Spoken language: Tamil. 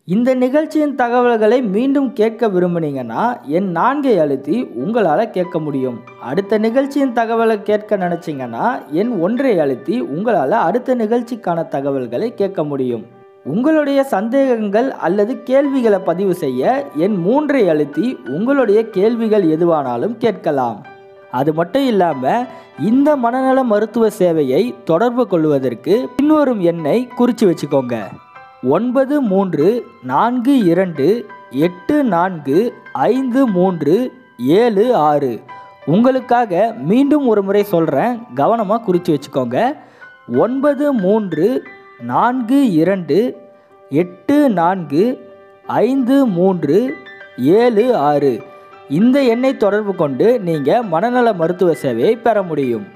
இந்த நிகழ்ச்சியின் தகவல்களை மீண்டும் கேட்க விரும்புனீங்கன்னா என் நான்கை அழுத்தி உங்களால் கேட்க முடியும் அடுத்த நிகழ்ச்சியின் தகவலை கேட்க நினச்சிங்கன்னா என் ஒன்றை அழுத்தி உங்களால் அடுத்த நிகழ்ச்சிக்கான தகவல்களை கேட்க முடியும் உங்களுடைய சந்தேகங்கள் அல்லது கேள்விகளை பதிவு செய்ய என் மூன்றை அழுத்தி உங்களுடைய கேள்விகள் எதுவானாலும் கேட்கலாம் அது மட்டும் இல்லாமல் இந்த மனநல மருத்துவ சேவையை தொடர்பு கொள்வதற்கு பின்வரும் எண்ணை குறித்து வச்சுக்கோங்க ஒன்பது மூன்று நான்கு இரண்டு எட்டு நான்கு ஐந்து மூன்று ஏழு ஆறு உங்களுக்காக மீண்டும் ஒரு முறை சொல்கிறேன் கவனமாக குறித்து வச்சுக்கோங்க ஒன்பது மூன்று நான்கு இரண்டு எட்டு நான்கு ஐந்து மூன்று ஏழு ஆறு இந்த எண்ணை தொடர்பு கொண்டு நீங்கள் மனநல மருத்துவ சேவையை பெற முடியும்